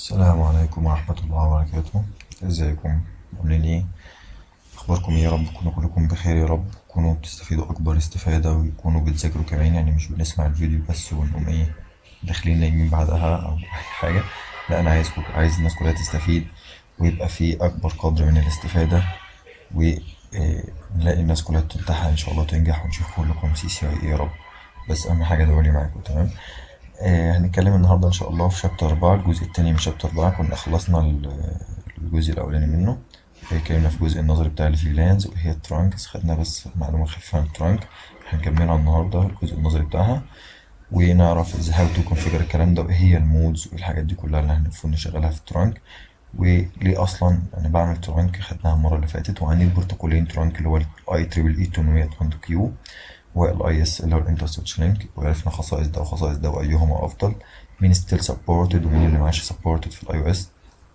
السلام عليكم ورحمة الله وبركاته ازيكم عاملين ايه اخباركم ايه يا رب تكونوا كلكم بخير يا رب تكونوا بتستفيدوا اكبر استفادة ويكونوا بتذاكروا كمان يعني مش بنسمع الفيديو بس ونقوم ايه داخلين نايمين بعدها او اي حاجة لا انا عايز عايز الناس كلها تستفيد ويبقى في اكبر قدر من الاستفادة ونلاقي الناس كلها تنتحى ان شاء الله تنجح ونشوف كلكم سي سي اي يا رب بس اهم حاجة دوري معاكم تمام آه هنتكلم النهارده ان شاء الله في شابتر 4 الجزء التاني من شابتر 4 كنا خلصنا ال- الجزء الاولاني منه اتكلمنا في الجزء النظري بتاع الفريلانس وهي الترانكس خدنا بس معلومة خفيفة عن الترانك هنكملها النهارده الجزء النظري بتاعها ونعرف ازاي هاو تو كونفيجر الكلام ده وايه هي المودز والحاجات دي كلها اللي المفروض نشغلها في الترانك وليه اصلا انا بعمل ترانك خدناها المره اللي فاتت وعندي البروتوكولين ترانك اللي هو الاي تريبل اي 802 كيو والاي اس اللي هو الانتر سويتش لينك وعرفنا خصائص ده وخصائص ده وايهما افضل مين ستيل سبورتد ومين اللي معاش سبورتد في الاي او اس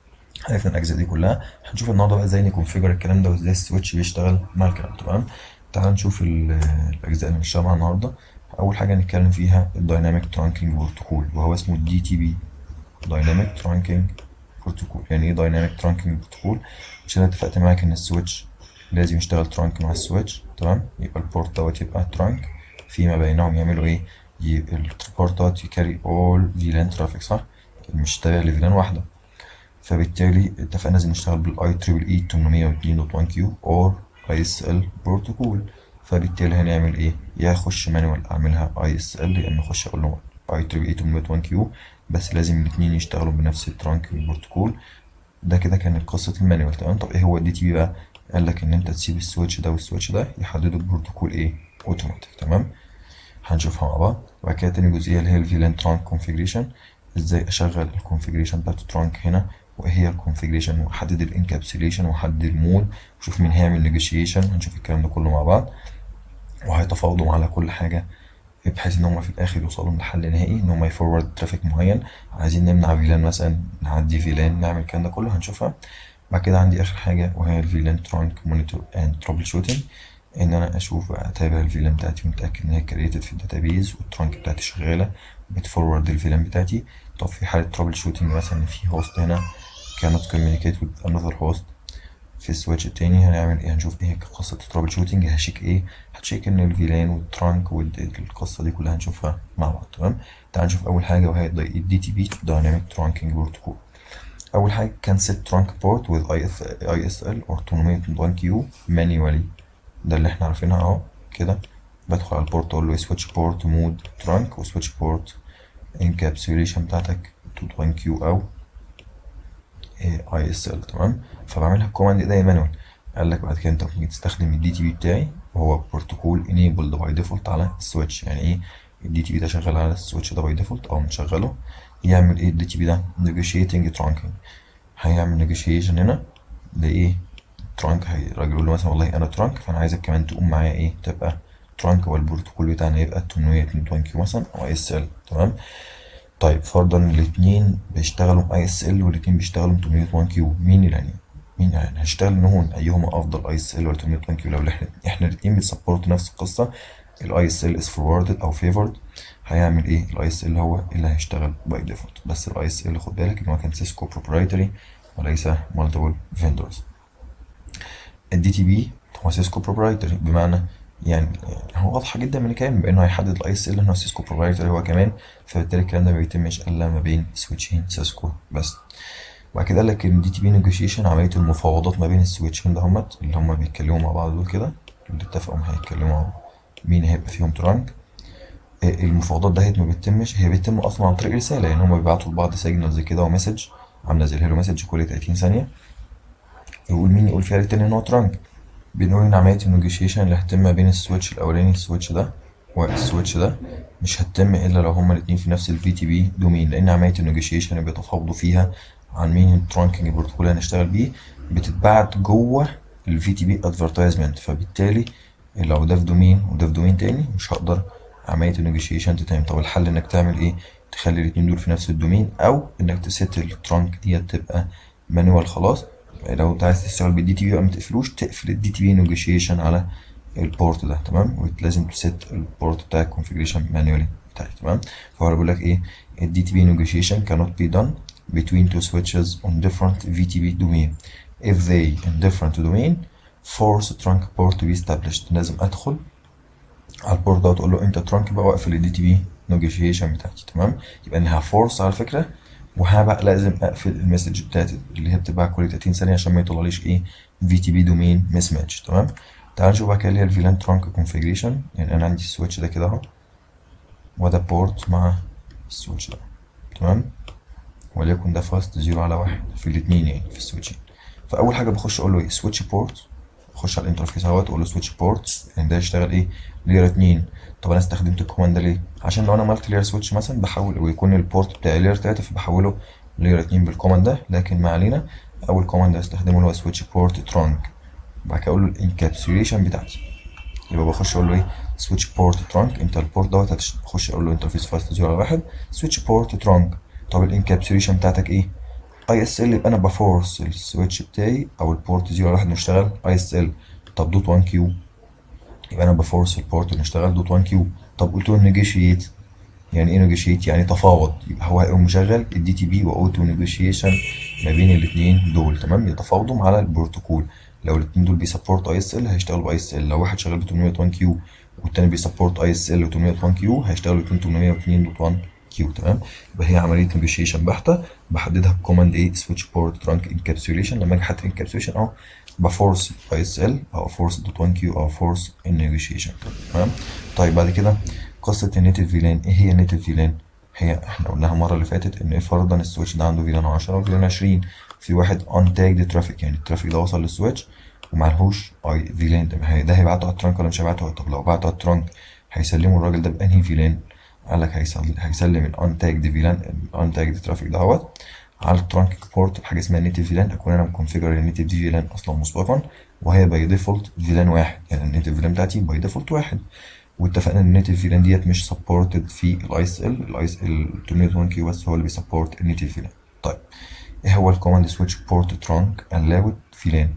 عرفنا الاجزاء دي كلها هنشوف النهارده بقى ازاي نكونفيجر الكلام ده وازاي السويتش بيشتغل مع الكلام تمام تعال نشوف ال- الاجزاء اللي هنشتغلها النهارده اول حاجه هنتكلم فيها الدايناميك ترانكينج بروتوكول وهو اسمه الدي تي بي دايناميك ترانكينج بروتوكول يعني ايه دايناميك ترانكينج بروتوكول عشان انا اتفقت معاك ان السويتش لازم يشتغل ترانك مع السويتش تمام يبقى البورت دوت يبقى ترانك فيما بينهم يعملوا ايه ي- البورت دوت يكاري اول فيلان ترافيك صح مش تابع لفيلان واحده فبالتالي اتفقنا لازم نشتغل بالاي تريبل اي 802.1 كيو اور اي اس ال بروتوكول فبالتالي هنعمل ايه يا اخش مانوال اعملها اي اس ال يا اما اخش اقول له اي تريبل اي 802 كيو بس لازم الاثنين يشتغلوا بنفس الترانك البروتوكول ده كده كانت قصة المانيوال تمام طب ايه هو الدي تي بي بقى قال لك ان انت تسيب السويتش ده والسويتش ده يحددوا البروتوكول ايه اوتوماتيك تمام هنشوفها مع بعض وبعد كده تاني جزئية اللي هي الفيلان ترانك كونفيجريشن ازاي اشغل الكونفيجريشن بتاعت الترانك هنا وايه هي الكونفيجريشن واحدد الانكابسوليشن واحدد المود وشوف مين هيعمل نيجوشيشن هنشوف الكلام ده كله مع بعض وهيتفاوضوا على كل حاجة بحيث ان هم في الاخر يوصلوا لحل نهائي ان هم يفورورد ترافيك معين عايزين نمنع فيلان مثلا نعدي فيلان نعمل الكلام ده كله هنشوفها بعد كده عندي اخر حاجه وهي الفيلان ترانك مونيتور اند ترابل شوتنج ان انا اشوف بقى اتابع الفيلان بتاعتي ومتاكد ان هي كريتد في الداتابيز والترانك بتاعتي شغاله بتفورورد الفيلان بتاعتي طب في حاله ترابل شوتنج مثلا في هوست هنا cannot communicate with another host في السويتش التاني هنعمل ايه هنشوف ايه قصة الترابل شوتنج هشيك ايه هتشيك ان الفيلان والترانك والقصة دي كلها هنشوفها مع بعض تمام تعال نشوف اول حاجة وهي الدي تي بي دايناميك ترانكينج بروتوكول اول حاجة كانسل ترانك بورت with اي اس ال or 801 كيو manually ده اللي احنا عارفينها اهو كده بدخل على البورت اقول له سويتش بورت مود ترانك وسويتش بورت انكابسوليشن بتاعتك 21 كيو او اي اس ال تمام فبعملها بكوماند ايديا مانوال قال لك بعد كده انت ممكن تستخدم الدي تي بي بتاعي وهو بروتوكول انيبلد باي ديفولت على السويتش يعني ايه الدي تي بي ده شغال على السويتش ده باي ديفولت او مشغله يعمل ايه الدي تي بي ده نيجوشيتنج ترانكينج هيعمل نيجوشيشن هنا لايه ترانك هيراجل يقول له مثلا والله انا ترانك فانا عايزك كمان تقوم معايا ايه تبقى ترانك والبروتوكول بتاعنا يبقى 802 كيو مثلا او اي اس ال تمام طيب فرضا الاثنين بيشتغلوا اي اس ال والاثنين بيشتغلوا 801 كيو مين اللي يعني مين يعني هيشتغل منهم ايهما افضل اي اس ال ولا 801 كيو لو احنا احنا الاثنين بنسبورت نفس القصه الاي اس ال از فوروردد او فيفورد هيعمل ايه الاي اس ال هو اللي هيشتغل باي ديفولت بس الاي اس ال خد بالك ان هو كان سيسكو بروبرايتري وليس مالتيبل فيندورز الدي تي بي هو سيسكو بروبرايتري بمعنى يعني هو واضحه جدا من الكلام بانه هيحدد الاي اس ال انه سيسكو بروبرايتري هو كمان فبالتالي الكلام ده ما بيتمش الا ما بين سويتشين سيسكو بس وبعد كده قال لك ان دي تي بي نيجوشيشن عمليه المفاوضات ما بين السويتشين ده همت اللي هم بيتكلموا مع بعض دول كده اللي اتفقوا هيتكلموا مين هيبقى فيهم ترانك إيه المفاوضات دهيت ما بتتمش هي بتتم اصلا عن طريق رساله يعني هم بيبعتوا لبعض سيجنالز كده ومسج عامله زي الهيلو مسج كل 30 ثانيه يقول مين يقول فيها للتاني ان هو ترانك بنقول ان عمليه النيجوشيشن اللي هتتم ما بين السويتش الاولاني السويتش ده والسويتش ده مش هتتم الا لو هما الاتنين في نفس الفي تي بي دومين لان عمليه النيجوشيشن اللي بيتفاوضوا فيها عن مين الترانكينج بروتوكول اللي هنشتغل بيه بتتبعت جوه الفي تي بي ادفرتايزمنت فبالتالي لو ده في دومين وده في دومين تاني مش هقدر عمليه النيجوشيشن تتم طب الحل انك تعمل ايه تخلي الاتنين دول في نفس الدومين او انك تست الترانك ديت تبقى مانوال خلاص لو انت عايز تشتغل بالدي تي بي ما تقفلوش تقفل الدي تي بي نيجوشيشن على البورت ده تمام ولازم تست البورت بتاع الكونفيجريشن مانوالي بتاعي تمام فهو بيقول لك ايه الدي تي بي نيجوشيشن cannot be done between two switches on different VTP domain if they in different domain force trunk port to be established لازم ادخل على البورت ده وتقول له انت ترانك بقى واقفل الدي تي بي نوجيشيشن بتاعتي تمام يبقى انها فورس على فكره وهبقى لازم اقفل المسج بتاعتي اللي هي بتتباع كل 30 ثانيه عشان ما يطلعليش ايه في تي بي دومين مس ماتش تمام تعال نشوف بقى كده اللي هي الفيلان ترانك كونفيجريشن يعني انا عندي السويتش ده كده اهو وده بورت مع السويتش ده تمام وليكن ده فاست زيرو على واحد في الاثنين يعني في السويتشين فاول حاجه بخش اقول له ايه سويتش بورت اخش على الانترفيس اهوت اقول له سويتش بورت يعني ده يشتغل ايه لير 2 طب انا استخدمت الكوماند ده ليه عشان لو انا مالتي لير سويتش مثلا بحول ويكون البورت بتاعي لير 3 فبحوله لير 2 بالكوماند ده لكن ما علينا اول كوماند هستخدمه اللي هو سويتش بورت ترانك بعد كده اقول له الانكابسوليشن بتاعتي يبقى بخش اقول له ايه سويتش بورت ترانك انت البورت دوت هتخش اقول له انترفيس فاست زيرو على واحد سويتش بورت ترانك طب الانكابسوليشن بتاعتك ايه اي اس ال يبقى انا بفورس السويتش بتاعي او البورت زيرو على واحد انه يشتغل اي اس ال طب دوت 1 كيو يبقى انا بفورس البورت انه يشتغل دوت 1 كيو طب قلت له نيجوشيت يعني ايه نيجوشيت يعني تفاوض يبقى هو هيقوم مشغل الدي تي بي واوتو نيجوشيشن ما بين الاثنين دول تمام يتفاوضوا على البروتوكول لو الاثنين دول بيسبورت اي اس ال هيشتغلوا باي اس ال لو واحد شغال ب 801 كيو والتاني بيسبورت اي اس ال و 801 كيو هيشتغلوا الاثنين 802.1 كيو تمام يبقى هي عمليه نيجوشيشن بحته بحددها بكوماند ايه سويتش بورت ترانك انكابسوليشن لما اجي احط انكابسوليشن اهو بفورس اي اس ال او فورس دوت 1 كيو او فورس النيجوشيشن تمام طيب بعد كده قصه النيتف فيلان ايه هي النيتف فيلان هي احنا قلناها المره اللي فاتت ان فرضا السويتش ده عنده فيلان 10 وفيلان 20 في واحد ان تاجد ترافيك يعني الترافيك ده وصل للسويتش ومعلهوش اي فيلان ده هي- ده هيبعته على الترانك ولا مش هيبعته طب لو بعته على الترانك هيسلموا الراجل ده بانهي فيلان قال لك هيسلم هيسلم الان تاجد فيلان الان تاجد ترافيك دهوت على الترانك بورت بحاجه اسمها نيتف فيلان اكون انا مكونفيجر النيتف دي فيلان اصلا مسبقا وهي باي ديفولت فيلان واحد يعني النيتف فيلان بتاعتي باي ديفولت واحد واتفقنا ان النيتف فيلان ديت مش سبورتد في الاي اس ال الاي اس ال 801 كيو بس هو اللي بيسبورت النيتف فيلان طيب ايه هو الكوماند سويتش بورت ترانك الاود فيلان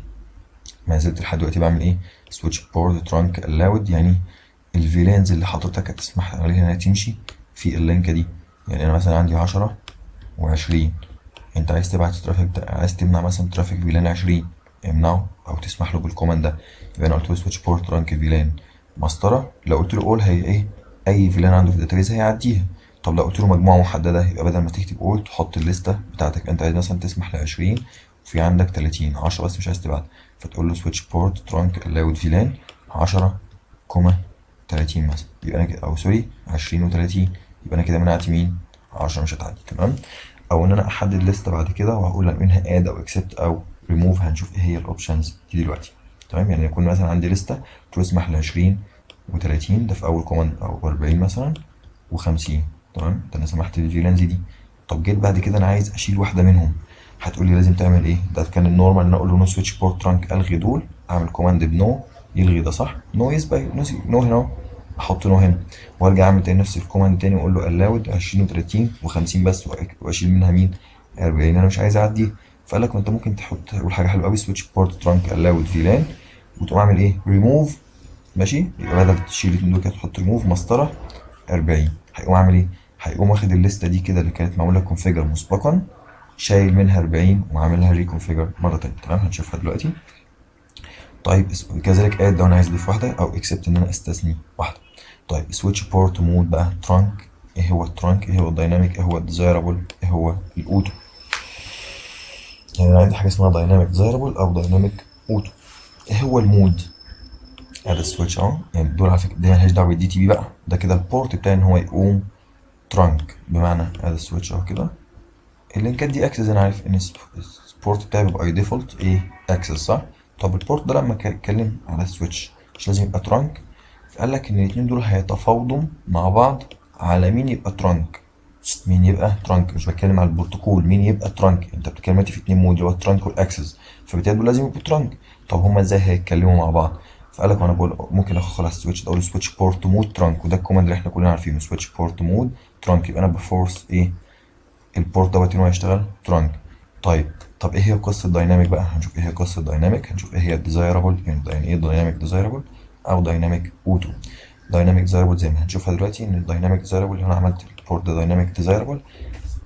ما زلت لحد دلوقتي بعمل ايه سويتش بورت ترانك الاود يعني الفيلانز اللي حضرتك هتسمح عليها انها تمشي في اللينكه دي يعني انا مثلا عندي 10 و20 انت عايز تبعت الترافيك ده عايز تمنع مثلا ترافيك فيلان 20 امنعه او تسمح له بالكوماند ده يبقى انا قلت له سويتش بورت ترانك فيلان مسطره لو قلت له اول هي ايه اي فيلان عنده في الداتابيز هيعديها طب لو قلت له مجموعه محدده يبقى بدل ما تكتب اول تحط الليسته بتاعتك انت عايز مثلا تسمح ل 20 وفي عندك 30 10 بس مش عايز تبعت فتقول له سويتش بورت ترانك الاود فيلان 10 كوما 30 مثلا يبقى انا كده او سوري 20 و30 يبقى انا كده منعت مين 10 مش هتعدي تمام او ان انا احدد لسته بعد كده وهقول منها اد او اكسبت او ريموف هنشوف ايه هي الاوبشنز دي دلوقتي تمام يعني يكون مثلا عندي لسته تسمح ل 20 و30 ده في اول كوماند او 40 مثلا و50 تمام ده انا سمحت للفيلانز دي طب جيت بعد كده انا عايز اشيل واحده منهم هتقول لي لازم تعمل ايه ده كان النورمال ان انا اقول له نو سويتش بورت ترانك الغي دول اعمل كوماند بنو يلغي ده صح نو يسبق نو هنا اهو احط نو هنا وارجع اعمل تاني نفس الكوماند تاني واقول له الاود 20 و30 و50 بس واشيل منها مين 40 انا مش عايز اعدي فقال لك ما انت ممكن تحط تقول حاجه حلوه قوي سويتش بورت ترانك الاود فيلان وتقوم عامل ايه ريموف ماشي يبقى بدل تشيل الاتنين دول كده تحط ريموف مسطره 40 هيقوم عامل ايه هيقوم واخد الليسته دي كده اللي كانت معموله كونفيجر مسبقا شايل منها 40 وعاملها ريكونفيجر مره تانية تمام هنشوفها دلوقتي طيب اس- كذلك اد لو انا عايز اضيف واحده او اكسبت ان انا استثني واحده طيب سويتش بورت مود بقى ترانك ايه هو الترانك ايه هو الدايناميك ايه هو الديزايربل ايه هو الاوتو يعني انا عندي حاجه اسمها دايناميك ديزايربل او دايناميك اوتو ايه هو المود ادي السويتش اهو يعني دول على فكره دي مالهاش دعوه بالدي تي بي بقى ده كده البورت بتاعي ان هو يقوم ترانك بمعنى ادي السويتش اهو كده اللينكات دي اكسس انا عارف ان الس- البورت بتاعي بيبقى اي ديفولت ايه اكسس صح طب البورت ده لما ك- اتكلم على السويتش مش لازم يبقى ترانك فقال لك ان الاثنين دول هيتفاوضوا مع بعض على مين يبقى ترانك مين يبقى ترانك مش بتكلم على البروتوكول مين يبقى ترانك انت بتتكلم دلوقتي في اتنين مود اللي هو الترانك والاكسس فبالتالي دول لازم يبقوا ترانك طب هما ازاي هيتكلموا مع بعض فقال لك وانا بقول ممكن اخد على السويتش ده اقول سويتش بورت مود ترانك وده الكوماند اللي احنا كلنا عارفينه سويتش بورت مود ترانك يبقى انا بفورس ايه البورت دوت ان هو يشتغل ترانك طيب طب ايه هي قصه الدايناميك بقى هنشوف ايه هي قصه الدايناميك هنشوف ايه هي الديزايربل يعني يعني ايه دايناميك ديزايربل او دايناميك اوتو دايناميك ديزايربل زي ما هنشوفها دلوقتي ان الدايناميك ديزايربل انا عملت البورت ده دايناميك ديزايربل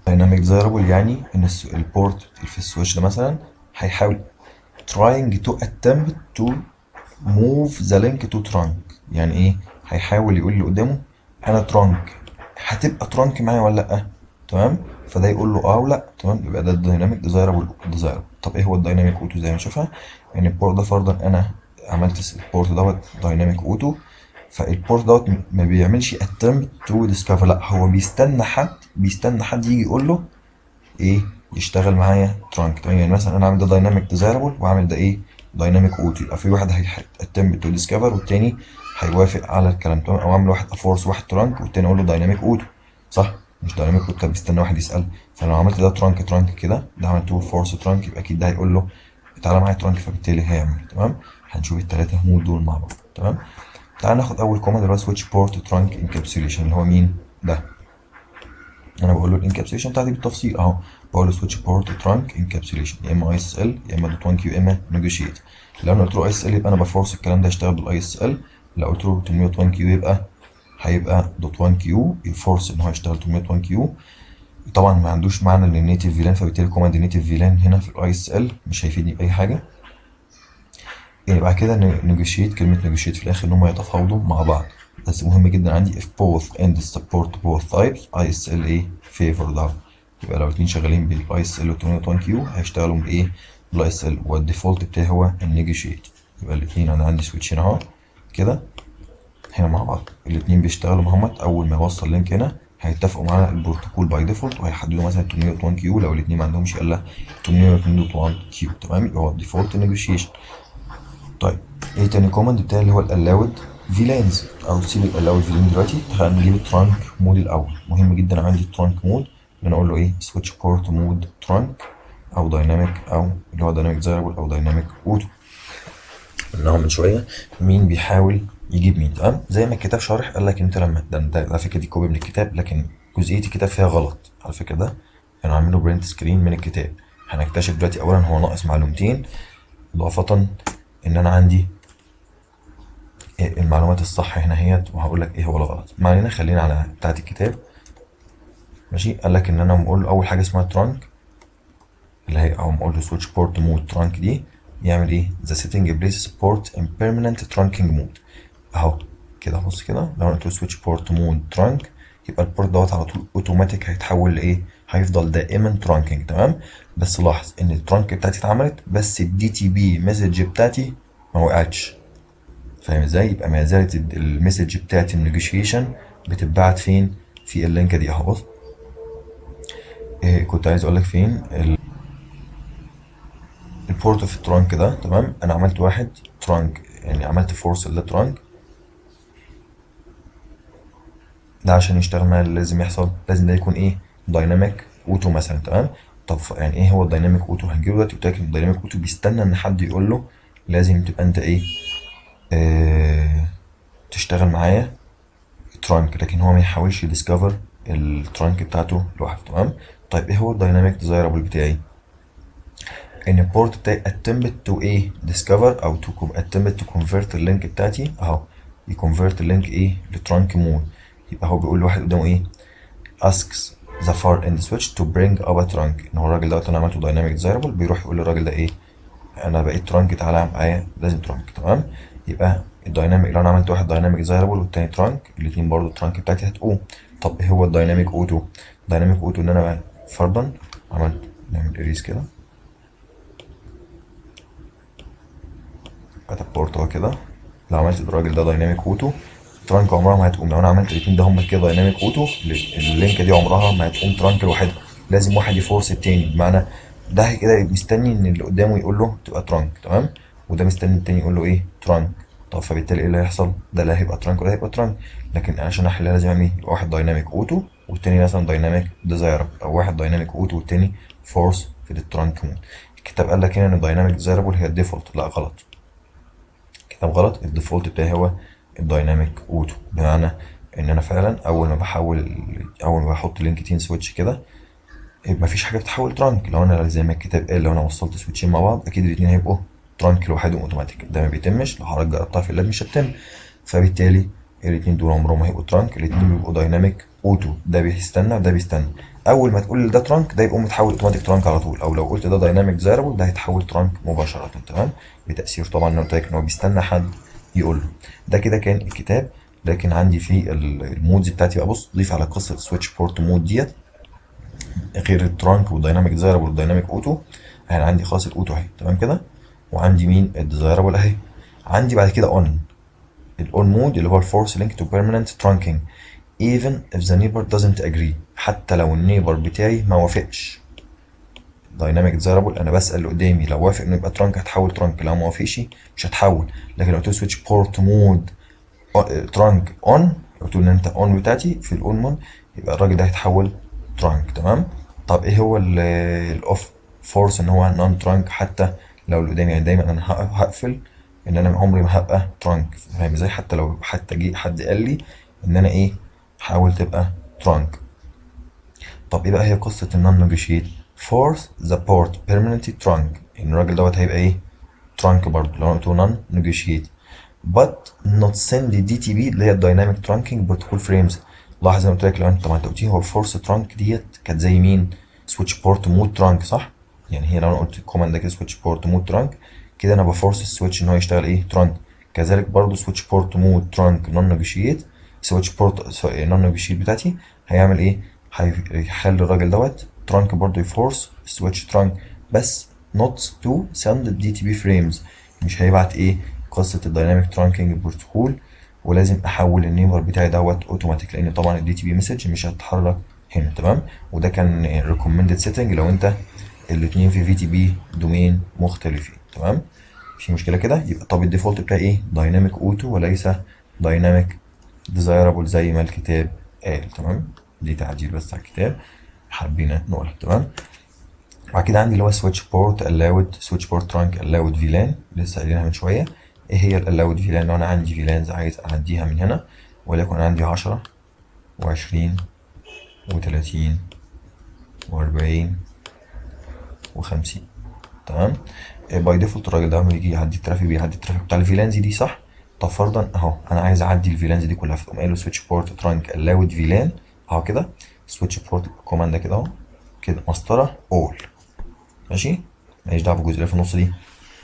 دايناميك ديزايربل يعني ان الس- البورت في السويتش ده مثلا هيحاول trying to attempt to move the link to trunk يعني ايه هيحاول يقول اللي قدامه انا ترانك هتبقى ترانك معايا ولا لا تمام فده يقول له اه ولا تمام يبقى ده الدايناميك ديزايربل ديزايربل طب ايه هو الدايناميك اوتو زي ما نشوفها يعني البورت ده فرضا انا عملت البورت دوت دايناميك اوتو فالبورت دوت م- ما بيعملش attempt to discover لا هو بيستنى حد بيستنى حد يجي يقول له ايه يشتغل معايا ترانك تمام يعني مثلا انا عامل ده دايناميك ديزايربل وعامل ده ايه دايناميك اوتو يبقى في واحد هيتم تو ديسكفر والتاني هيوافق على الكلام تمام او عامل واحد افورس واحد ترانك والتاني اقول له دايناميك اوتو صح مش دايناميك اوتو كان بيستنى واحد يسال فانا لو عملت ده ترانك ترانك كده ده عملته فورس ترانك يبقى اكيد ده هيقول له تعالى معايا ترانك فبالتالي هيعمل تمام هنشوف الثلاثه مود دول مع بعض تمام تعال ناخد اول كوماند اللي هو سويتش بورت ترانك انكابسوليشن اللي هو مين ده انا بقول له الانكابسوليشن بتاعتي بالتفصيل اهو بقول له سويتش بورت ترانك انكابسوليشن يا اما اي اس ال يا اما دوت 1 كيو يا اما نيجوشيت لو انا قلت له اي اس ال يبقى انا بفورس الكلام ده يشتغل بالاي اس ال لو قلت له 801 كيو يبقى هيبقى دوت 1 كيو يفورس ان هو يشتغل 801 كيو طبعا ما عندوش معنى للنيتيف فيلان فبالتالي كوماند نيتيف فيلان هنا في الاي اس ال مش هيفيدني باي حاجه يعني بعد كده نيجوشيت كلمة نيجوشيت في الآخر إن هم يتفاوضوا مع بعض بس مهم جدا عندي if both ends support both types ISL إيه favor ده يبقى لو الاتنين شغالين بال ISL و 201 q هيشتغلوا بإيه؟ بال ISL والديفولت بتاعي هو النيجوشيت يبقى الاتنين أنا عندي سويتشين أهو كده هنا مع بعض الاتنين بيشتغلوا مهمت أول ما يوصل لينك هنا هيتفقوا مع البروتوكول باي ديفولت وهيحددوا مثلا 801 كيو لو الاتنين ما عندهمش إلا 802.1 كيو تمام يبقى هو الديفولت نيجوشيشن طيب ايه تاني كوماند بتاعي اللي هو الالاود فيلانز او سيب الالاود فيلان دلوقتي تعالى نجيب الترانك مود الاول مهم جدا عندي الترانك مود ان انا اقول له ايه سويتش بورت مود ترانك او دايناميك او اللي هو دايناميك ديزايربل او دايناميك اوتو قلناهم من شويه مين بيحاول يجيب مين تمام زي ما الكتاب شارح قال لك انت لما ده, ده على فكره دي كوبي من الكتاب لكن جزئيه الكتاب فيها غلط على فكره ده كانوا عاملينه برنت سكرين من الكتاب هنكتشف دلوقتي اولا هو ناقص معلومتين اضافه ان انا عندي المعلومات الصح هنا هي وهقول لك ايه هو الغلط ما علينا خلينا على بتاعه الكتاب ماشي قال لك ان انا بقول له اول حاجه اسمها ترانك اللي هي او بقول له سويتش بورت مود ترانك دي يعمل ايه ذا سيتنج بليس سبورت ان بيرمننت ترانكينج مود اهو كده بص كده لو انا قلت له سويتش بورت مود ترانك يبقى البورت دوت على طول اوتوماتيك هيتحول لايه هيفضل دائما ترانكينج تمام بس لاحظ ان الترانك بتاعتي اتعملت بس الدي تي بي مسج بتاعتي ما وقعتش فاهم ازاي يبقى ما زالت المسج بتاعت النيجوشيشن بتتبعت فين في اللينكه دي اهو بص إيه كنت عايز اقول لك فين ال... البورت في الترانك ده تمام انا عملت واحد ترانك يعني عملت فورس للترانك ده عشان يشتغل معايا اللي لازم يحصل لازم ده يكون ايه دايناميك اوتو مثلا تمام طب يعني ايه هو الدايناميك اوتو هنجيبه دلوقتي قلت لك الدايناميك اوتو بيستنى ان حد يقول له لازم تبقى انت ايه آه تشتغل معايا ترانك لكن هو ما يحاولش يديسكفر الترانك بتاعته لوحده تمام طيب ايه هو الدايناميك ديزايربل بتاعي ان البورت بتاعي attempt to ايه discover او to attempt to convert اللينك بتاعتي اهو يكونفرت اللينك ايه لترانك مود يبقى هو بيقول لواحد قدامه ايه asks the far end switch to bring up a trunk ان هو الراجل دوت انا عملته دايناميك ديزايربل بيروح يقول للراجل ده ايه انا بقيت ترانك تعالى معايا لازم ترانك تمام يبقى الدايناميك لو انا عملت واحد دايناميك ديزايربل والتاني ترانك الاثنين برضو الترانك بتاعتي هتقوم طب ايه هو الدايناميك اوتو دايناميك اوتو ان انا فرضا عملت نعمل اريز كده كتب بورت اهو كده لو عملت الراجل ده دايناميك اوتو ترانك عمرها ما هتقوم لو انا عملت الاثنين ده هم كده دايناميك اوتو اللينكه دي عمرها ما هتقوم ترانك لوحدها لازم واحد يفورس التاني بمعنى ده كده مستني ان اللي قدامه يقول له تبقى ترانك تمام وده مستني التاني يقول له ايه ترانك طب فبالتالي ايه اللي هيحصل ده لا هيبقى ترانك ولا هيبقى ترانك لكن عشان احلها لازم اعمل ايه واحد دايناميك اوتو والتاني مثلا دايناميك ديزايربل او واحد دايناميك اوتو والتاني فورس في الترانك مود الكتاب قال لك هنا ان الدايناميك ديزايربل هي الديفولت لا غلط الكتاب غلط الديفولت بتاعي هو الدايناميك اوتو بمعنى ان انا فعلا اول ما بحول اول ما بحط لينكتين سويتش كده مفيش حاجه بتحول ترانك لو انا زي ما الكتاب قال لو انا وصلت سويتشين مع بعض اكيد الاثنين هيبقوا ترانك لوحدهم اوتوماتيك ده ما بيتمش لو حضرتك جربتها في اللاب مش هتتم فبالتالي الاثنين دول عمرهم ما هيبقوا ترانك الاثنين بيبقوا دايناميك اوتو ده بيستنى وده بيستنى اول ما تقول ده ترانك ده يقوم متحول اوتوماتيك ترانك على طول او لو قلت ده دايناميك ديزايربل ده هيتحول ترانك مباشره تمام بتاثير طبعا انا قلت لك ان هو بيستنى حد يقول له ده كده كان الكتاب لكن عندي في المودز بتاعتي بقى بص ضيف على قصه سويتش بورت مود ديت غير الترانك والدايناميك ديزايربل والدايناميك اوتو انا عندي خاص الاوتو اهي تمام كده وعندي مين الديزايربل اهي عندي بعد كده اون الاون مود اللي هو الفورس لينك تو بيرمننت ترانكينج even if the neighbor doesn't agree حتى لو النيبر بتاعي ما وافقش دايناميك ديزايربل انا بسال اللي قدامي لو وافق انه يبقى ترانك هتحول ترانك لو ما وافقش مش هتحول لكن لو قلت له سويتش بورت مود ترانك اون قلت له ان انت اون بتاعتي في الاون مود يبقى الراجل ده هيتحول ترانك تمام طب ايه هو الاوف فورس ان هو نون ترانك حتى لو اللي قدامي يعني دايما انا هقفل ان انا عمري ما هبقى ترانك فاهم ازاي حتى لو حتى جه حد قال لي ان انا ايه حاول تبقى ترانك طب ايه بقى هي قصه النون نيجوشيت فورس ذا بورت permanently ترانك ان الراجل دوت هيبقى ايه ترانك برضه لو انا قلت نون نيجوشيت but not send دي تي بي اللي هي الدايناميك ترانكينج بروتوكول فريمز لاحظ زي ما قلت لك لو انت ما انت قلت لي هو الفورس ترانك ديت كانت زي مين سويتش بورت مود ترانك صح يعني هي لو انا قلت الكوماند ده كده سويتش بورت مود ترانك كده انا بفورس السويتش ان هو يشتغل ايه ترانك كذلك برضه سويتش بورت مود ترانك نون نيجوشيت سويتش بورت نون نيجوشيت بتاعتي هيعمل ايه هيخلي الراجل دوت ترانك برضه يفورس سويتش ترانك بس نوت تو سند الدي تي بي فريمز مش هيبعت ايه قصه الدايناميك ترانكينج بروتوكول ولازم احول النيبر بتاعي دوت اوتوماتيك لان طبعا الدي تي بي مسج مش هتتحرك هنا تمام وده كان ريكومندد سيتنج لو انت الاثنين في في تي بي دومين مختلفين تمام في مشكله كده يبقى طب الديفولت بتاعي ايه دايناميك اوتو وليس دايناميك ديزايربل زي ما الكتاب قال تمام دي تعديل بس على الكتاب حابين نقولها تمام بعد كده عندي اللي هو سويتش بورت الاود سويتش بورت ترانك الاود فيلان لسه قايلينها من شويه ايه هي الالاود فيلان لو انا عندي فيلانز عايز اعديها من هنا وليكن عندي 10 و20 و30 و40 و50 تمام باي ديفولت الراجل ده لما يجي يعدي الترافيك بيعدي الترافيك بتاع الفيلانز دي صح طب فرضا اهو انا عايز اعدي الفيلانز دي كلها فتقوم قايل له سويتش بورت ترانك الاود فيلان اهو كده سويتش بورت كوماند كده اهو كده مسطره اول ماشي ماليش دعوه بالجزء اللي في النص دي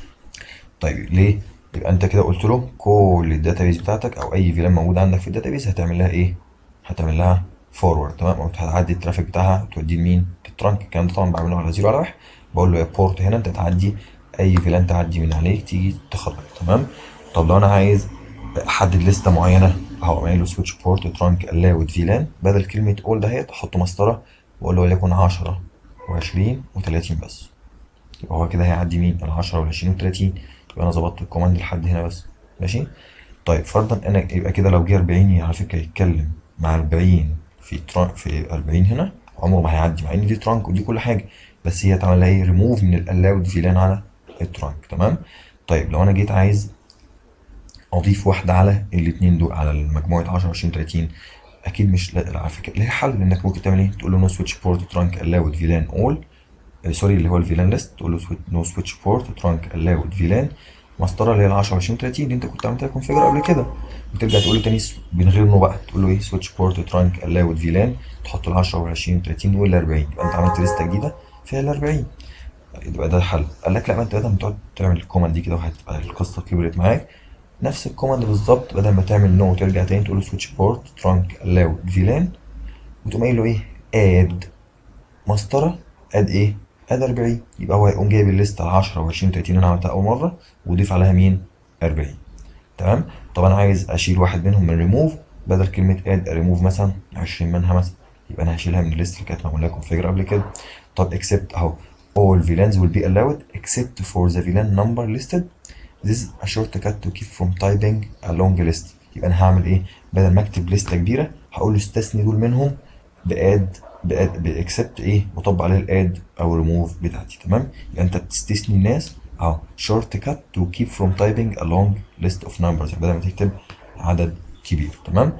طيب ليه يبقى انت كده قلت له كل الداتابيز بتاعتك او اي فيلان موجود عندك في الداتابيز هتعمل لها ايه هتعمل لها فورورد تمام او هتعدي الترافيك بتاعها توديه لمين للترانك الكلام ده طبعا بعمله على زيرو على واحد بقول له يا بورت هنا انت تعدي اي فيلان تعدي من عليك تيجي تخرج تمام طب لو انا عايز احدد لسته معينه اهو اعمل له سويتش بورت ترانك الاود فيلان بدل كلمه اول دهيت احط مسطره واقول له وليكن 10 و20 و30 بس يبقى هو كده هيعدي مين ال 10 وال 20 و30 يبقى انا ظبطت الكوماند لحد هنا بس ماشي طيب فرضا انا يبقى كده لو جه 40 على فكره يتكلم مع 40 في ترانك في 40 هنا عمره ما هيعدي مع ان دي ترانك ودي كل حاجه بس هي هتعمل لها ايه ريموف من الالاود فيلان على الترانك تمام طيب لو انا جيت عايز اضيف واحده على الاثنين دول على المجموعه 10 20 30 اكيد مش لا على فكره ليه حل انك ممكن تعمل ايه تقول له نو سويتش بورت ترانك الاود فيلان اول سوري اللي هو الفيلان ليست تقول له نو سويتش بورت ترانك الاود فيلان مسطره اللي هي ال 10 20 30 اللي انت كنت عملتها كونفيجر قبل كده وترجع تقول له تاني من غير نو بقى تقول له ايه سويتش بورت ترانك الاود فيلان تحط ال 10 وال 20 30 وال 40 يبقى انت عملت لسته جديده فيها ال 40 يبقى ده الحل قال لك لا ما انت بدل ما تقعد تعمل الكوماند دي كده وهتبقى القصه كبرت معاك نفس الكوماند بالظبط بدل ما تعمل نو وترجع تاني تقول له سويتش بورت ترانك الاود فيلان وتقوم قايل له ايه اد مسطره اد ايه اد 40 يبقى هو هيقوم جايب الليست ال 10 و 20 30 انا عملتها اول مره ويضيف عليها مين 40 تمام طب انا عايز اشيل واحد منهم من ريموف بدل كلمه اد ريموف مثلا 20 منها مثلا يبقى انا هشيلها من الليست اللي كانت معموله كونفيجر قبل كده طب اكسبت اهو all VLANs will be allowed except for the VLAN number listed This is a shortcut to keep from typing a long list يبقى انا هعمل ايه بدل ما اكتب لستة كبيرة هقول له استثني دول منهم باد باد باكسبت ايه وطبق عليه الاد او ريموف بتاعتي تمام يبقى انت بتستثني ناس اهو شورت كات تو كيب فروم تايبنج a long list of numbers يعني بدل ما تكتب عدد كبير تمام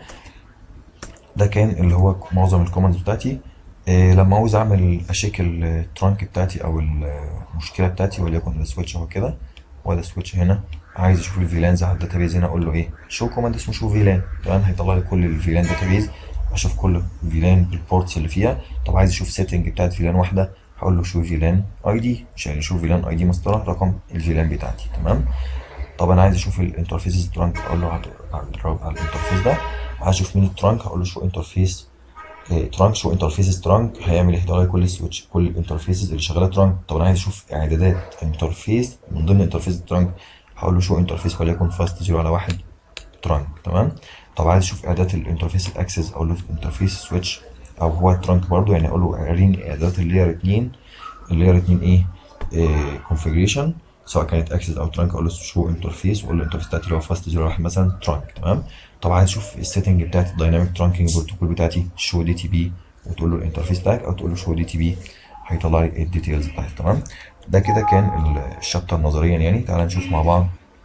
ده كان اللي هو معظم الكومنتس بتاعتي إيه لما عاوز اعمل اشيك الترانك بتاعتي او المشكله بتاعتي وليكن السويتش اهو كده ولا سويتش هنا عايز اشوف الفيلانز على الداتابيز هنا اقول له ايه شو كوماند اسمه شو فيلان تمام هيطلع لي كل الفيلان داتابيز اشوف كل فيلان بالبورتس اللي فيها طب عايز اشوف سيتنج بتاعت فيلان واحده هقول له شو فيلان اي دي عشان اشوف فيلان اي دي مسطره رقم الفيلان بتاعتي تمام طب انا عايز اشوف الانترفيس ترانك اقول له على على الانترفيس ده عايز اشوف مين الترانك هقول له شو انترفيس ترانك شو انترفيسز ترانك هيعمل اهدار كل السويتش كل الانترفيسز اللي شغاله ترانك طب انا عايز اشوف اعدادات انترفيس من ضمن انترفيس ترانك هقول له شو انترفيس وليكن فاست 0 على 1 ترانك تمام طب عايز اشوف اعدادات الانترفيس الاكسس اقول له انترفيس سويتش او هو ترانك برضو يعني اقول له وريني اعدادات اللاير 2 اللاير 2 ايه, إيه كونفيجريشن سواء كانت اكسس او ترانك اقول له شو انترفيس واقول له الانترفيس بتاعتي اللي هو فاست 0 1 مثلا ترانك تمام طب عايز اشوف السيتنج بتاعت الدايناميك ترانكينج بروتوكول بتاعتي شو دي تي بي وتقول له الانترفيس بتاعك او تقول له شو دي تي بي هيطلع لي الديتيلز بتاعتي تمام ده كده كان الشابتر نظريا يعني تعال نشوف مع بعض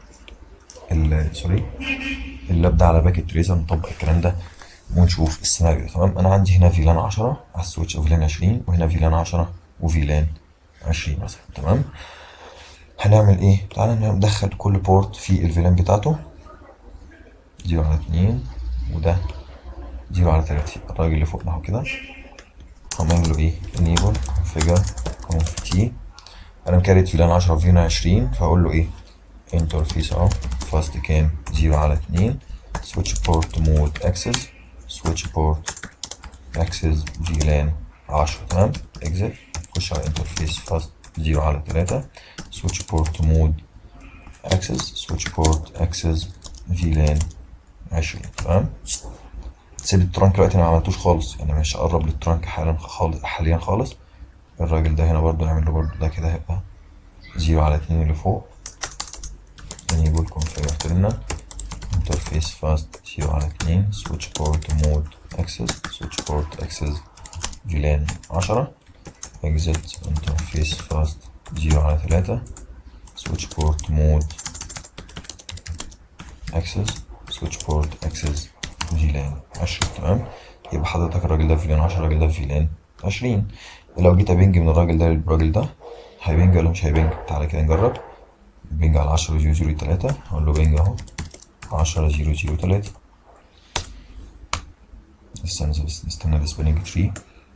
سوري اللاب ده على باكيت تريزر نطبق الكلام ده ونشوف السيناريو تمام انا عندي هنا فيلان 10 على السويتش فيلان 20 وهنا فيلان 10 وفيلان 20 مثلا تمام هنعمل ايه تعالى ندخل كل بورت في الفيلان بتاعته 0 على 2 وده 0 على 3 الراجل اللي فوقنا اهو كده هنعمل له ايه enable configure conf t انا مكريت فيلان 10 وفيلان 20 فاقول له ايه انترفيس اهو فاست كام 0 على 2 switch port mode access switch port access VLAN 10 تمام exit خش على انترفيس فاست 0 على 3 switch port mode access switch port access VLAN 20 تمام سيب الترانك دلوقتي انا ما عملتوش خالص يعني مش هقرب للترانك حالا خالص حاليا خالص الراجل ده هنا برضو نعمل له برضو ده كده هيبقى 0 على 2 اللي فوق enable configure terminal interface fast 0 على 2 switch port mode access switch port access VLAN 10 exit interface fast 0 على 3 switch port mode access switch port access VLAN 10 تمام يبقى حضرتك الراجل ده فيلان 10 الراجل ده فيلان 20 لو جيت ابنج من الراجل ده للراجل ده هيبنج ولا مش هيبنج تعالى كده نجرب بنج على 10 0 0 3 اقول له بنج اهو 10 0 0 3 استنى بس نستنى السبيلنج تري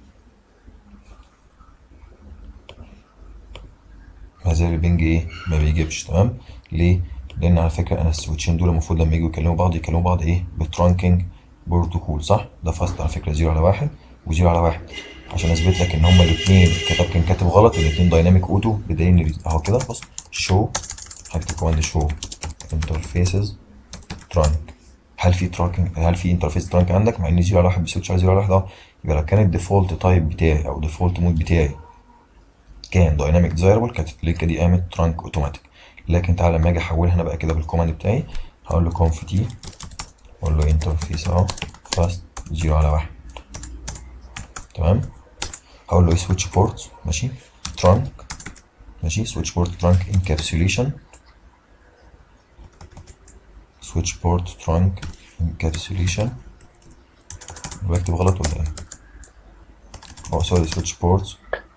ما زال البنج ايه ما بيجيبش تمام ليه لان على فكره انا السويتشين دول المفروض لما يجوا يكلموا بعض يكلموا بعض ايه بالترانكينج بروتوكول صح ده فاست على فكره 0 على 1 و0 على 1 عشان اثبت لك ان هما الاثنين كتاب كان كاتب غلط الاثنين دايناميك اوتو بدليل ان اهو كده بص شو هكتب كوماند شو انترفيسز ترانك هل في ترانكينج هل في انترفيس ترانك عندك مع ان 0 على 1 بيسويتش على 0 على 1 اه يبقى لو كان الديفولت تايب بتاعي او ديفولت مود بتاعي كان دايناميك ديزايربل كانت اللينكه دي قامت ترانك اوتوماتيك لكن تعالى لما اجي احولها انا بقى كده بالكوماند بتاعي هقول له conf t اقول له انترفيس اهو فاست 0 على 1 تمام هقول له switch port ماشي trunk ماشي switch port trunk encapsulation switch port trunk encapsulation بكتب غلط ولا ايه؟ اه سوري switch port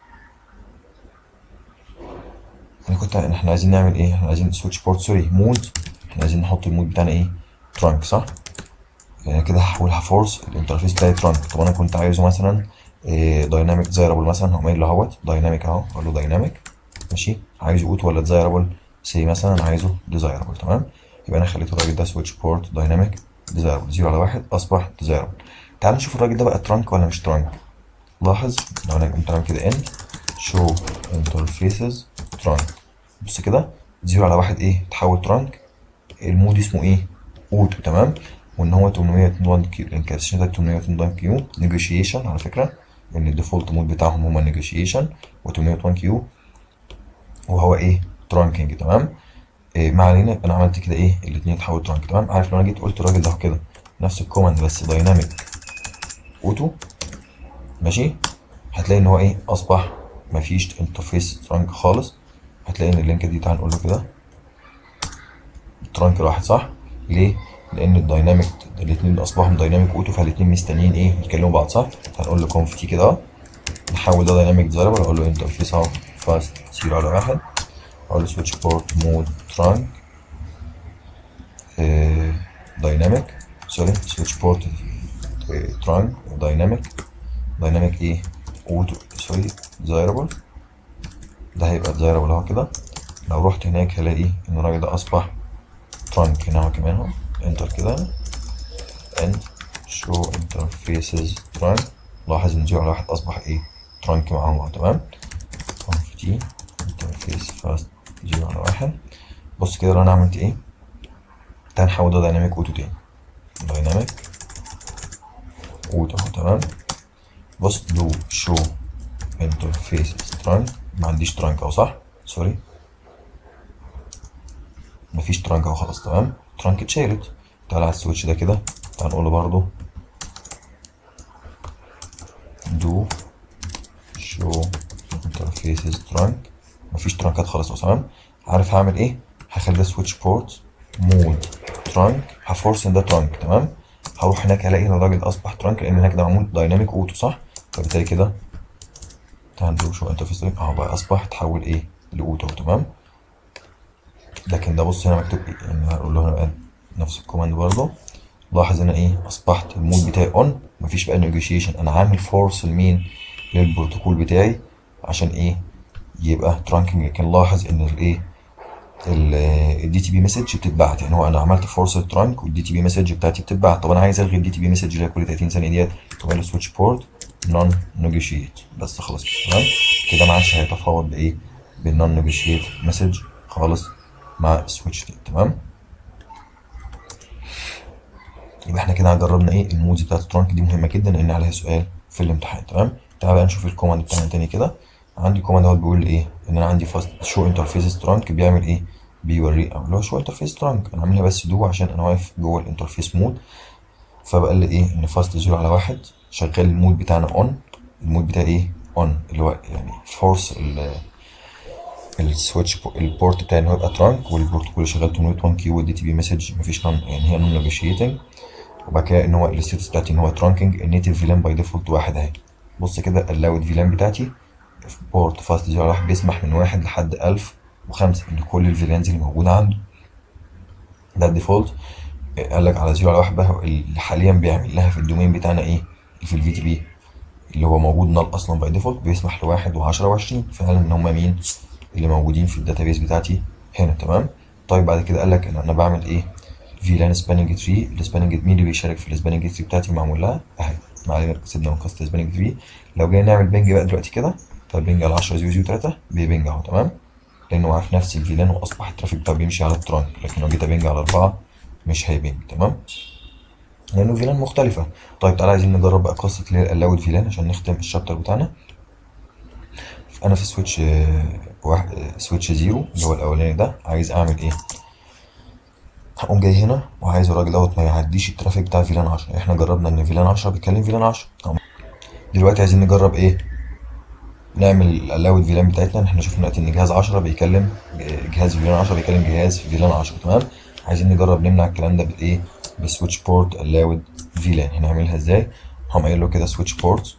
انا كنت احنا عايزين نعمل ايه؟ احنا عايزين switch port سوري مود احنا عايزين نحط المود بتاعنا ايه؟ trunk صح؟ يعني كده هحولها فورس الانترفيس بتاعي trunk طب انا كنت عايزه مثلا دايناميك ديزايربل مثلا هقوم قايل له اهوت دايناميك اهو اقول له دايناميك ماشي عايزه اوت ولا ديزايربل سي مثلا عايزه ديزايربل تمام يبقى انا خليت الراجل ده سويتش بورت دايناميك ديزايربل 0 على 1 اصبح ديزايربل تعال نشوف الراجل ده بقى ترانك ولا مش ترانك لاحظ لو انا قمت عامل كده ان شو انترفيسز ترانك بص كده 0 على 1 ايه تحول ترانك المود اسمه ايه اوتو تمام وان هو 802 كيو الانكابسيشن ده 802 كيو نيجوشيشن على فكره ان الديفولت مود بتاعهم هما نيجوشيشن و801 كيو وهو ايه ترانكينج تمام إيه ما علينا انا عملت كده ايه الاثنين اتحولوا ترانك تمام عارف لو انا جيت قلت الراجل ده كده نفس الكوماند بس دايناميك اوتو ماشي هتلاقي ان هو ايه اصبح مفيش انترفيس ترانك خالص هتلاقي ان اللينك دي تعال نقول له كده ترانك الواحد صح ليه لان الدايناميك الاثنين اصبحوا دايناميك اوتو فالاثنين مستنيين ايه يتكلموا بعض صح هنقول له كونف تي كده نحول ده دايناميك ديزايربل اقول له انترفيس اهو فاست 0 على 1 اقول له سويتش بورت مود ترانك دايناميك سوري سويتش بورت ترانك دايناميك دايناميك ايه اوتو سوري ديزايربل ده هيبقى ديزايربل اهو كده لو رحت هناك هلاقي ان الراجل ده اصبح ترانك هنا هو كمان اهو انتر كده and show interfaces trunk لاحظ ان زيرو على واحد اصبح ايه ترانك معاهم اهو تمام conf t interface fast زيرو على واحد بص كده لو انا عملت ايه تعال نحول ده دايناميك اوتو تاني دايناميك اوتو اهو تمام بص دو شو انترفيس ترانك ما عنديش ترانك اهو صح سوري مفيش ترانك اهو خلاص تمام ترانك اتشالت تعالى على السويتش ده كده تعال نقول له برضه دو شو انترفيسز ترانك مفيش ترانكات خالص اهو تمام عارف هعمل ايه هخلي ده سويتش بورت مود ترانك هفورس ان ده ترانك تمام هروح هناك الاقي ان الراجل اصبح ترانك لان هناك ده معمول دايناميك اوتو صح فبالتالي كده تعال ندوق شو انترفيس اهو بقى اصبح تحول ايه لاوتو تمام لكن ده بص هنا مكتوب ايه يعني هقول له هنا بقى نفس الكوماند برضه لاحظ هنا ايه اصبحت المود بتاعي اون مفيش بقى نيجوشيشن انا عامل فورس لمين للبروتوكول بتاعي عشان ايه يبقى ترانكينج لكن لاحظ ان الايه الدي تي بي مسج بتتبعت يعني هو انا عملت فورس الترانك والدي تي بي مسج بتاعتي بتتبعت طب انا عايز الغي الدي تي بي مسج اللي هي كل 30 ثانيه ديت تقول له سويتش بورت نون نيجوشيت بس خلاص تمام كده ما عادش هيتفاوض بايه بالنون نيجوشيت مسج خالص مع السويتش دي تمام يبقى احنا كده جربنا ايه المودز بتاعت الترانك دي مهمه جدا لان عليها سؤال في الامتحان تمام تعال بقى نشوف الكوماند بتاعنا تاني كده عندي كوماند اهو بيقول ايه ان انا عندي فاست شو انترفيس ترانك بيعمل ايه بيوري او اللي هو شو انترفيس ترانك انا عاملها بس دو عشان انا واقف جوه الانترفيس مود فبقى لي ايه ان فاست زيرو على واحد شغال المود بتاعنا اون المود بتاعي ايه اون اللي هو يعني فورس السويتش البورت بتاعي ان هو يبقى ترانك والبروتوكول اللي شغال تونويت 1 كيو والدي تي بي مسج مفيش نون يعني هي نون نيجوشيتنج وبعد كده ان هو الستاتس بتاعتي ان هو ترانكينج النيتف فيلان باي ديفولت واحد اهي بص كده اللاود فيلان بتاعتي بورت فاست زيرو واحد بيسمح من واحد لحد 1005 ان كل الفيلانز اللي موجوده عنده ده الديفولت قال لك على زيرو على واحد بقى اللي حاليا بيعمل لها في الدومين بتاعنا ايه في الفي تي بي اللي هو موجود نال اصلا باي ديفولت بيسمح لواحد و10 و20 فعلا ان هم مين اللي موجودين في الداتابيس بتاعتي هنا تمام طيب بعد كده قال لك ان انا بعمل ايه فيلان سباننج تري السباننج مين اللي بيشارك في السباننج تري بتاعتي معمول لها اهي ما علينا سيبنا من قصه السباننج تري لو جينا نعمل بنج بقى دلوقتي كده طب بنج على 10 0 0 3 بيبنج اهو تمام لانه معاه في نفس الفيلان واصبح الترافيك بتاعه بيمشي على الترانك لكن لو جيت ابنج على 4 مش هيبنج تمام لانه فيلان مختلفه طيب تعالى عايزين نجرب بقى قصه اللي هي الاود فيلان عشان نختم الشابتر بتاعنا انا في سويتش واحد سويتش زيرو اللي هو الاولاني ده عايز اعمل ايه هقوم جاي هنا وعايز الراجل دوت ما يعديش الترافيك بتاع فيلان 10 احنا جربنا ان فيلان 10 بيتكلم فيلان 10 دلوقتي عايزين نجرب ايه نعمل الالاود فيلان بتاعتنا احنا شفنا دلوقتي ان جهاز 10 بيكلم جهاز فيلان 10 بيكلم جهاز فيلان 10 تمام عايزين نجرب نمنع الكلام ده بالايه بسويتش بورت الاود فيلان هنعملها ازاي هقوم قايل له كده سويتش بورت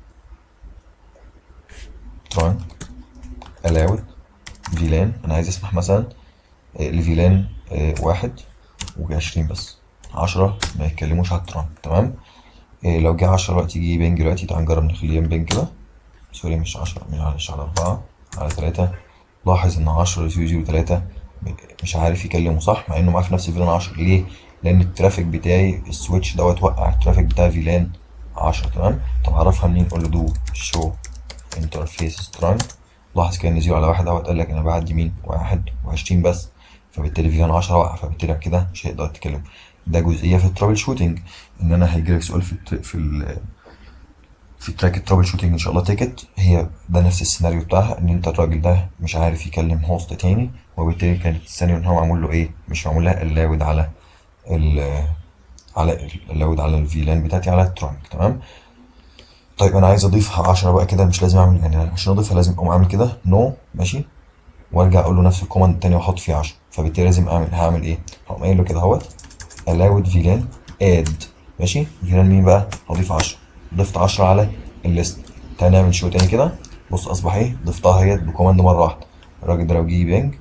ترانك الاود فيلان انا عايز اسمح مثلا لفيلان واحد وعشرين بس عشرة ما يتكلموش على الترانك تمام إيه لو جه عشرة دلوقتي يجي بنج دلوقتي تعال نجرب نخليه بنج كده سوري مش عشرة معلش على أربعة على تلاتة لاحظ إن عشرة زيرو زيرو تلاتة مش عارف يكلمه صح مع إنه معاه في نفس فيلان عشرة ليه؟ لأن الترافيك بتاعي السويتش دوت وقع الترافيك بتاع فيلان عشرة تمام طب أعرفها منين؟ قول له دو شو انترفيس ترانك لاحظ كده إن زيرو على واحد دوت قال لك أنا بعدي مين؟ واحد وعشرين بس فبالتالي فيلان 10 وقع فبالتالي كده مش هيقدر يتكلم ده جزئيه في الترابل شوتنج ان انا هيجي لك سؤال في الت... في ال... في تراك الترابل شوتنج ان شاء الله تيكت هي ده نفس السيناريو بتاعها ان انت الراجل ده مش عارف يكلم هوست تاني وبالتالي كانت السيناريو ان هو معمول له ايه مش معمول لها اللاود على ال على اللاود على الفيلان بتاعتي على الترانك تمام طيب انا عايز اضيفها 10 بقى كده مش لازم اعمل يعني عشان اضيفها لازم اقوم اعمل كده نو no. ماشي وارجع اقول له نفس الكوماند التاني واحط فيه 10 فبالتالي لازم اعمل هعمل ايه؟ هقوم قايل له كده اهوت allowed فيلان اد ماشي فيلان مين بقى؟ هضيف 10 ضفت 10 على الليست تعالى نعمل شو تاني كده بص اصبح ايه؟ ضفتها اهيت بكوماند مره واحده الراجل ده لو جه بينج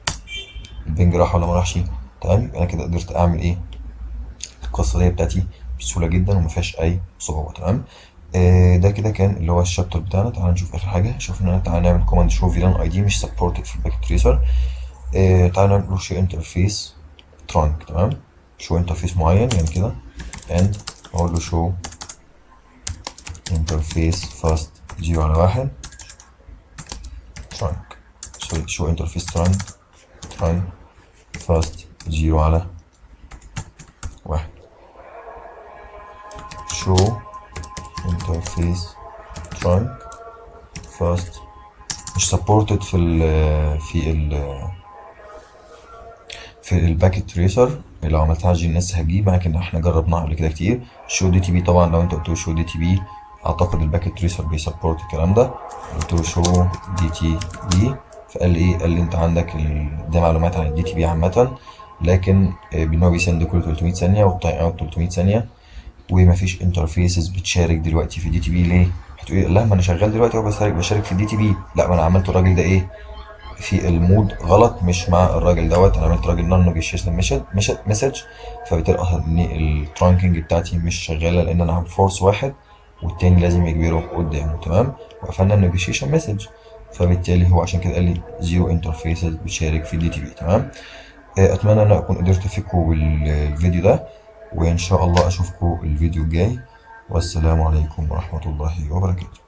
البينج راح ولا ما راحش؟ تمام انا كده قدرت اعمل ايه؟ القصه دي بتاعتي بسهوله جدا وما فيهاش اي صعوبه تمام آه، ده كده كان اللي هو الشابتر بتاعنا تعال نشوف اخر حاجه شوفنا تعال نعمل كوماند شو فيلان اي دي مش سبورتد في الباكيت تريسر آه، تعال نعمل له شو انترفيس ترانك تمام شو انترفيس معين يعني كده and اقول له شو انترفيس فاست زيرو على واحد ترانك سوري شو انترفيس ترانك ترانك فاست زيرو على واحد شو انترفيس ترانك فاست مش سبورتد في ال في ال في الباكيت تريسر لو عملتها جي ان اس هجيب لكن احنا جربناها قبل كده كتير شو دي تي بي طبعا لو انت قلت له شو دي تي بي اعتقد الباكيت تريسر بيسبورت الكلام ده قلت له شو دي تي بي فقال لي ايه قال لي انت عندك ال... ده معلومات عن الدي تي بي عامه لكن ان هو بيسند كل 300 ثانيه والتايم اوت 300 ثانيه ومفيش انترفيسز بتشارك دلوقتي في الدي تي بي ليه؟ هتقولي لا ما انا شغال دلوقتي اهو بشارك بشارك في الدي تي بي لا ما انا عملت الراجل ده ايه؟ في المود غلط مش مع الراجل دوت انا عملت راجل نون نوجيشن مسج فبالتالي ان الترانكينج بتاعتي مش شغاله لان انا عامل فورس واحد والتاني لازم يجبره قدامه تمام وقفلنا النوجيشن مسج فبالتالي هو عشان كده قال لي زيرو انترفيسز بتشارك في دي تي بي تمام اتمنى ان اكون قدرت افيدكم بالفيديو ده وان شاء الله اشوفكم الفيديو الجاي والسلام عليكم ورحمه الله وبركاته